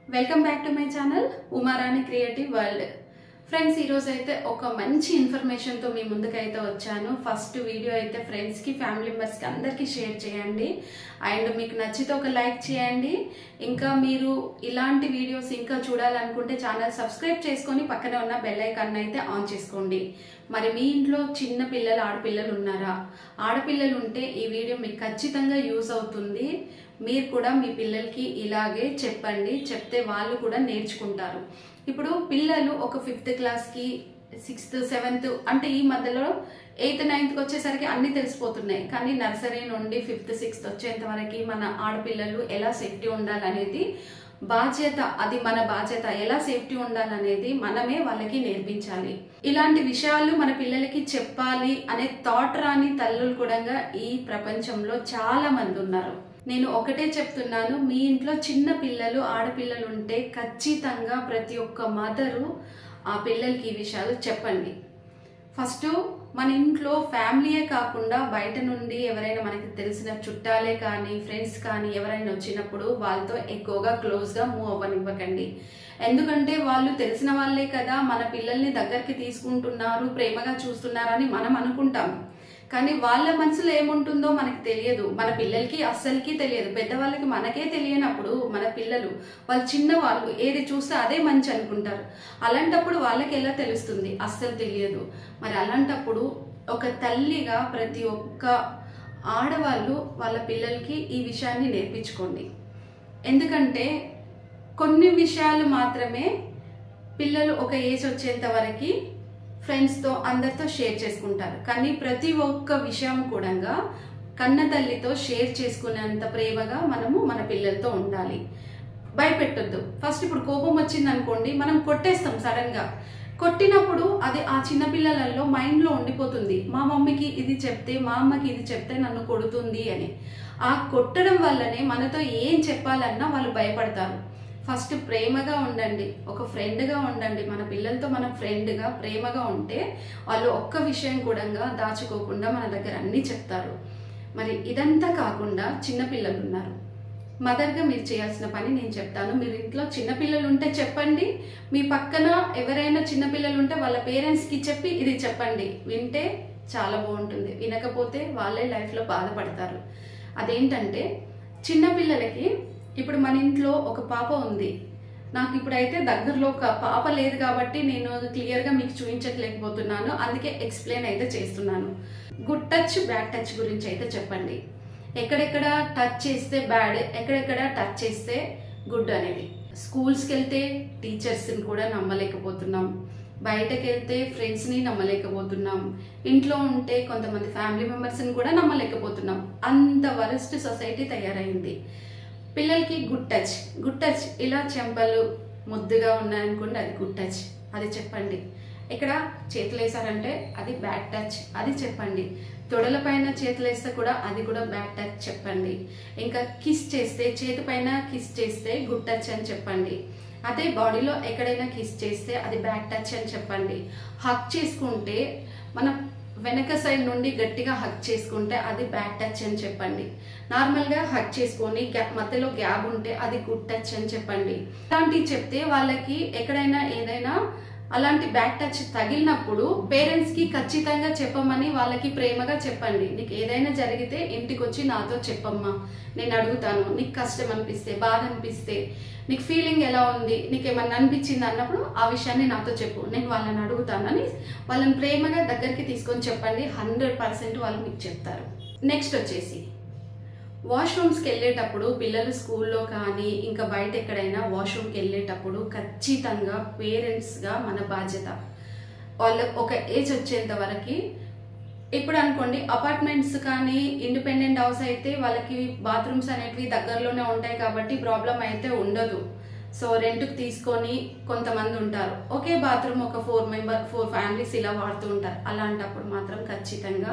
welcome back to my channel Umarani creative world friends ఈరోజు అయితే ఒక మంచి ఇన్ఫర్మేషన్తో మీ ముందుకైతే వచ్చాను ఫస్ట్ వీడియో అయితే ఫ్రెండ్స్కి ఫ్యామిలీ మెంబర్స్కి అందరికీ షేర్ చేయండి అండ్ మీకు నచ్చితే ఒక లైక్ చేయండి ఇంకా మీరు ఇలాంటి వీడియోస్ ఇంకా చూడాలనుకుంటే ఛానల్ సబ్స్క్రైబ్ చేసుకొని పక్కనే ఉన్న బెల్ ఐకాన్ అయితే ఆన్ చేసుకోండి మరి మీ ఇంట్లో చిన్న పిల్లలు ఆడపిల్లలు ఉన్నారా ఆడపిల్లలు ఉంటే ఈ వీడియో మీకు ఖచ్చితంగా యూజ్ అవుతుంది మీరు కూడా మీ పిల్లలకి ఇలాగే చెప్పండి చెప్తే వాళ్ళు కూడా నేర్చుకుంటారు ఇప్పుడు పిల్లలు ఒక ఫిఫ్త్ క్లాస్కి సిక్స్త్ సెవెంత్ అంటే ఈ మధ్యలో ఎయిత్ నైన్త్కి వచ్చేసరికి అన్నీ తెలిసిపోతున్నాయి కానీ నర్సరీ నుండి ఫిఫ్త్ సిక్స్త్ వచ్చేంత వరకు మన ఆడపిల్లలు ఎలా సేఫ్టీ ఉండాలనేది బాధ్యత అది మన బాధ్యత ఎలా సేఫ్టీ ఉండాలనేది మనమే వాళ్ళకి నేర్పించాలి ఇలాంటి విషయాలు మన పిల్లలకి చెప్పాలి అనే థాట్ రాని తల్లులు కూడా ఈ ప్రపంచంలో చాలా మంది ఉన్నారు నేను ఒకటే చెప్తున్నాను మీ ఇంట్లో చిన్న పిల్లలు ఆడపిల్లలు ఉంటే ఖచ్చితంగా ప్రతి ఒక్క మదరు ఆ పిల్లలకి ఈ విషయాలు చెప్పండి ఫస్ట్ మన ఇంట్లో ఫ్యామిలీయే కాకుండా బయట నుండి ఎవరైనా మనకి తెలిసిన చుట్టాలే కానీ ఫ్రెండ్స్ కానీ ఎవరైనా వచ్చినప్పుడు వాళ్ళతో ఎక్కువగా క్లోజ్గా మూవ్ అవ్వనివ్వకండి ఎందుకంటే వాళ్ళు తెలిసిన వాళ్ళే కదా మన పిల్లల్ని దగ్గరికి తీసుకుంటున్నారు ప్రేమగా చూస్తున్నారని మనం అనుకుంటాం కానీ వాళ్ళ మనసులో ఏముంటుందో మనకి తెలియదు మన పిల్లలకి అస్సలకి తెలియదు పెద్దవాళ్ళకి మనకే తెలియనప్పుడు మన పిల్లలు వాళ్ళు చిన్నవాళ్ళు ఏది చూస్తే అదే మంచి అనుకుంటారు అలాంటప్పుడు వాళ్ళకి ఎలా తెలుస్తుంది అస్సలు తెలియదు మరి అలాంటప్పుడు ఒక తల్లిగా ప్రతి ఒక్క ఆడవాళ్ళు వాళ్ళ పిల్లలకి ఈ విషయాన్ని నేర్పించుకోండి ఎందుకంటే కొన్ని విషయాలు మాత్రమే పిల్లలు ఒక ఏజ్ వచ్చేంత వరకు ఫ్రెండ్స్తో అందరితో షేర్ చేసుకుంటారు కానీ ప్రతి ఒక్క విషయం కూడా కన్న తల్లితో షేర్ చేసుకునేంత ప్రేమగా మనము మన పిల్లలతో ఉండాలి భయపెట్టొద్దు ఫస్ట్ ఇప్పుడు కోపం వచ్చింది అనుకోండి మనం కొట్టేస్తాం సడన్గా కొట్టినప్పుడు అది ఆ చిన్న పిల్లలలో మైండ్లో ఉండిపోతుంది మా మమ్మీకి ఇది చెప్తే మా అమ్మకి ఇది చెప్తే నన్ను కొడుతుంది అని ఆ కొట్టడం వల్లనే మనతో ఏం చెప్పాలన్నా వాళ్ళు భయపడతారు ఫస్ట్ ప్రేమగా ఉండండి ఒక ఫ్రెండ్గా ఉండండి మన పిల్లలతో మనం ఫ్రెండ్గా ప్రేమగా ఉంటే వాళ్ళు ఒక్క విషయం కూడా దాచుకోకుండా మన దగ్గర అన్నీ చెప్తారు మరి ఇదంతా కాకుండా చిన్నపిల్లలు ఉన్నారు మదర్గా మీరు చేయాల్సిన పని నేను చెప్తాను మీరు ఇంట్లో చిన్నపిల్లలు ఉంటే చెప్పండి మీ పక్కన ఎవరైనా చిన్నపిల్లలు ఉంటే వాళ్ళ పేరెంట్స్కి చెప్పి ఇది చెప్పండి వింటే చాలా బాగుంటుంది వినకపోతే వాళ్ళే లైఫ్లో బాధపడతారు అదేంటంటే చిన్నపిల్లలకి ఇప్పుడు మన ఇంట్లో ఒక పాప ఉంది నాకు ఇప్పుడైతే దగ్గరలో ఒక పాప లేదు కాబట్టి నేను క్లియర్గా మీకు చూపించట్లేకపోతున్నాను అందుకే ఎక్స్ప్లెయిన్ అయితే చేస్తున్నాను గుడ్ టచ్ బ్యాడ్ టచ్ గురించి అయితే చెప్పండి ఎక్కడెక్కడ టచ్ చేస్తే బ్యాడ్ ఎక్కడెక్కడ టచ్ చేస్తే గుడ్ అనేది స్కూల్స్కి వెళ్తే టీచర్స్ని కూడా నమ్మలేకపోతున్నాం బయటకు వెళ్తే ఫ్రెండ్స్ని నమ్మలేకపోతున్నాం ఇంట్లో ఉంటే కొంతమంది ఫ్యామిలీ మెంబర్స్ని కూడా నమ్మలేకపోతున్నాం అంత వరస్ట్ సొసైటీ తయారైంది పిల్లలకి గుడ్ టచ్ గుడ్ టచ్ ఇలా చెంపలు ముద్దుగా ఉన్నాయనుకోండి అది గుడ్ టచ్ అది చెప్పండి ఇక్కడ చేతులు వేసారంటే అది బ్యాడ్ టచ్ అది చెప్పండి తొడల పైన చేతులు వేస్తే కూడా అది కూడా బ్యాడ్ టచ్ చెప్పండి ఇంకా కిస్ చేస్తే చేతి పైన కిస్ చేస్తే గుడ్ టచ్ అని చెప్పండి అదే బాడీలో ఎక్కడైనా కిస్ చేస్తే అది బ్యాడ్ టచ్ అని చెప్పండి హక్ చేసుకుంటే మనం వెనక సైడ్ నుండి గట్టిగా హక్ చేసుకుంటే అది బ్యాడ్ టచ్ అని చెప్పండి నార్మల్గా హక్ చేసుకొని గ్యా- మధ్యలో గ్యాప్ ఉంటే అది గుడ్ టచ్ అని చెప్పండి ఇలాంటివి చెప్తే వాళ్ళకి ఎక్కడైనా ఏదైనా అలాంటి బ్యాడ్ టచ్ తగిలినప్పుడు పేరెంట్స్కి ఖచ్చితంగా చెప్పమని వాళ్ళకి ప్రేమగా చెప్పండి నీకు ఏదైనా జరిగితే ఇంటికి వచ్చి నాతో చెప్పమ్మా నేను అడుగుతాను నీకు కష్టం అనిపిస్తే బాధ అనిపిస్తే నీకు ఫీలింగ్ ఎలా ఉంది నీకు ఏమన్నా అనిపించింది అన్నప్పుడు ఆ విషయాన్ని నాతో చెప్పు నేను వాళ్ళని అడుగుతానని వాళ్ళని ప్రేమగా దగ్గరికి తీసుకొని చెప్పండి హండ్రెడ్ పర్సెంట్ వాళ్ళు మీకు చెప్తారు నెక్స్ట్ వచ్చేసి వాష్రూమ్స్కి వెళ్ళేటప్పుడు పిల్లలు స్కూల్లో కానీ ఇంకా బయట ఎక్కడైనా వాష్రూమ్కి వెళ్ళేటప్పుడు ఖచ్చితంగా పేరెంట్స్గా మన బాధ్యత వాళ్ళ ఒక ఏజ్ వచ్చేంత వరకు ఇప్పుడు అనుకోండి అపార్ట్మెంట్స్ కానీ ఇండిపెండెంట్ హౌస్ అయితే వాళ్ళకి బాత్రూమ్స్ అనేటివి దగ్గరలోనే ఉంటాయి కాబట్టి ప్రాబ్లం అయితే ఉండదు సో రెంట్కి తీసుకొని కొంతమంది ఉంటారు ఒకే బాత్రూమ్ ఒక ఫోర్ మెంబర్ ఫోర్ ఫ్యామిలీస్ ఇలా వాడుతూ ఉంటారు అలాంటప్పుడు మాత్రం ఖచ్చితంగా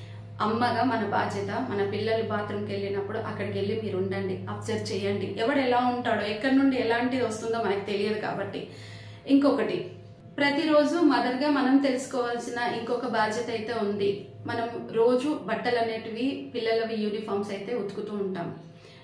అమ్మగా మన బాధ్యత మన పిల్లలు బాత్రూమ్కి వెళ్ళినప్పుడు అక్కడికి వెళ్ళి మీరు ఉండండి అబ్జర్వ్ చేయండి ఎవడు ఎలా ఉంటాడో ఎక్కడి నుండి ఎలాంటిది వస్తుందో మనకు తెలియదు కాబట్టి ఇంకొకటి ప్రతిరోజు మదర్గా మనం తెలుసుకోవాల్సిన ఇంకొక బాధ్యత అయితే ఉంది మనం రోజు బట్టలు అనేటివి పిల్లలవి యూనిఫామ్స్ అయితే ఉతుకుతూ ఉంటాం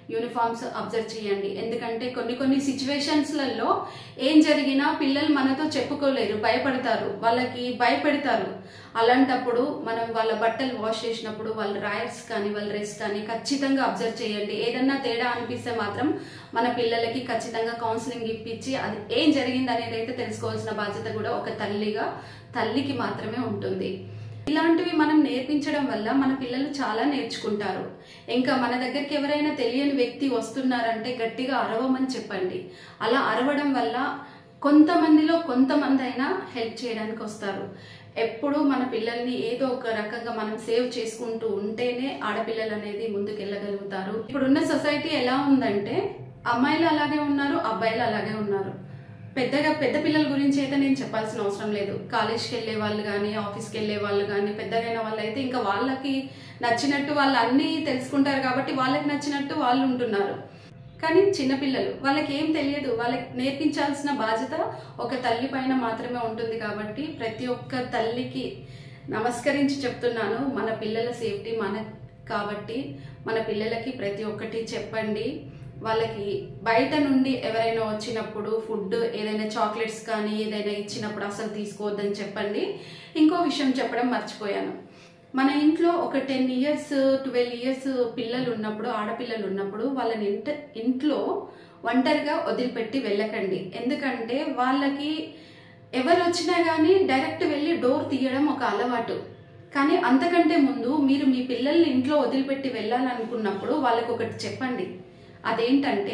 యూనిఫామ్స్ అబ్జర్వ్ చేయండి ఎందుకంటే కొన్ని కొన్ని సిచ్యువేషన్స్లలో ఏం జరిగినా పిల్లలు మనతో చెప్పుకోలేరు భయపడతారు వాళ్ళకి భయపెడతారు అలాంటప్పుడు మనం వాళ్ళ బట్టలు వాష్ చేసినప్పుడు వాళ్ళ రాయర్స్ కానీ వాళ్ళ డ్రెస్ కానీ ఖచ్చితంగా అబ్జర్వ్ చేయండి ఏదన్నా తేడా అనిపిస్తే మాత్రం మన పిల్లలకి ఖచ్చితంగా కౌన్సిలింగ్ ఇప్పించి అది ఏం జరిగింది అనేది అయితే తెలుసుకోవాల్సిన బాధ్యత కూడా ఒక తల్లిగా తల్లికి మాత్రమే ఉంటుంది ఇలాంటివి మనం నేర్పించడం వల్ల మన పిల్లలు చాలా నేర్చుకుంటారు ఇంకా మన దగ్గరికి ఎవరైనా తెలియని వ్యక్తి వస్తున్నారంటే గట్టిగా అరవమని చెప్పండి అలా అరవడం వల్ల కొంతమందిలో కొంతమంది అయినా హెల్ప్ చేయడానికి వస్తారు ఎప్పుడూ మన పిల్లల్ని ఏదో ఒక రకంగా మనం సేవ్ చేసుకుంటూ ఉంటేనే ఆడపిల్లలు అనేది ముందుకు వెళ్ళగలుగుతారు ఇప్పుడున్న సొసైటీ ఎలా ఉందంటే అమ్మాయిలు అలాగే ఉన్నారు అబ్బాయిలు అలాగే ఉన్నారు పెద్దగా పెద్ద పిల్లల గురించి అయితే నేను చెప్పాల్సిన అవసరం లేదు కాలేజ్కి వెళ్ళే వాళ్ళు కానీ ఆఫీస్కి వెళ్ళే వాళ్ళు కానీ పెద్దగైన వాళ్ళు అయితే ఇంకా వాళ్ళకి నచ్చినట్టు వాళ్ళు అన్నీ తెలుసుకుంటారు కాబట్టి వాళ్ళకి నచ్చినట్టు వాళ్ళు ఉంటున్నారు కానీ చిన్నపిల్లలు వాళ్ళకి ఏం తెలియదు వాళ్ళకి నేర్పించాల్సిన బాధ్యత ఒక తల్లి పైన మాత్రమే ఉంటుంది కాబట్టి ప్రతి ఒక్క తల్లికి నమస్కరించి చెప్తున్నాను మన పిల్లల సేఫ్టీ మన కాబట్టి మన పిల్లలకి ప్రతి ఒక్కటి చెప్పండి వాళ్ళకి బయట నుండి ఎవరైనా వచ్చినప్పుడు ఫుడ్ ఏదైనా చాక్లెట్స్ కానీ ఏదైనా ఇచ్చినప్పుడు అసలు తీసుకోవద్దని చెప్పండి ఇంకో విషయం చెప్పడం మర్చిపోయాను మన ఇంట్లో ఒక టెన్ ఇయర్స్ ట్వెల్వ్ ఇయర్స్ పిల్లలు ఉన్నప్పుడు ఆడపిల్లలు ఉన్నప్పుడు వాళ్ళని ఇంట ఇంట్లో ఒంటరిగా వదిలిపెట్టి వెళ్ళకండి ఎందుకంటే వాళ్ళకి ఎవరు వచ్చినా కానీ డైరెక్ట్ వెళ్ళి డోర్ తీయడం ఒక అలవాటు కానీ అంతకంటే ముందు మీరు మీ పిల్లల్ని ఇంట్లో వదిలిపెట్టి వెళ్ళాలనుకున్నప్పుడు వాళ్ళకి ఒకటి చెప్పండి అదేంటంటే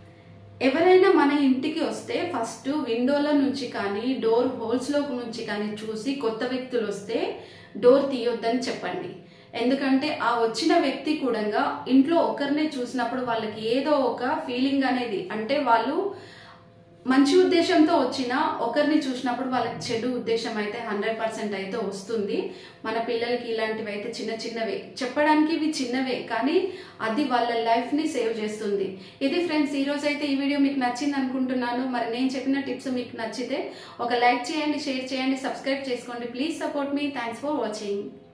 ఎవరైనా మన ఇంటికి వస్తే ఫస్ట్ విండోల నుంచి కానీ డోర్ హోల్స్లో నుంచి కానీ చూసి కొత్త వ్యక్తులు వస్తే డోర్ తీయొద్దని చెప్పండి ఎందుకంటే ఆ వచ్చిన వ్యక్తి కూడా ఇంట్లో ఒకరినే చూసినప్పుడు వాళ్ళకి ఏదో ఒక ఫీలింగ్ అనేది అంటే వాళ్ళు మంచి ఉద్దేశంతో వచ్చిన ఒకరిని చూసినప్పుడు వాళ్ళకి చెడు ఉద్దేశం అయితే హండ్రెడ్ పర్సెంట్ అయితే వస్తుంది మన పిల్లలకి ఇలాంటివి అయితే చిన్న చిన్నవే చెప్పడానికి ఇవి చిన్నవే కానీ అది వాళ్ళ లైఫ్ని సేవ్ చేస్తుంది ఇది ఫ్రెండ్స్ ఈ రోజు అయితే ఈ వీడియో మీకు నచ్చింది అనుకుంటున్నాను మరి నేను చెప్పిన టిప్స్ మీకు నచ్చితే ఒక లైక్ చేయండి షేర్ చేయండి సబ్స్క్రైబ్ చేసుకోండి ప్లీజ్ సపోర్ట్ మీ థ్యాంక్స్ ఫర్ వాచింగ్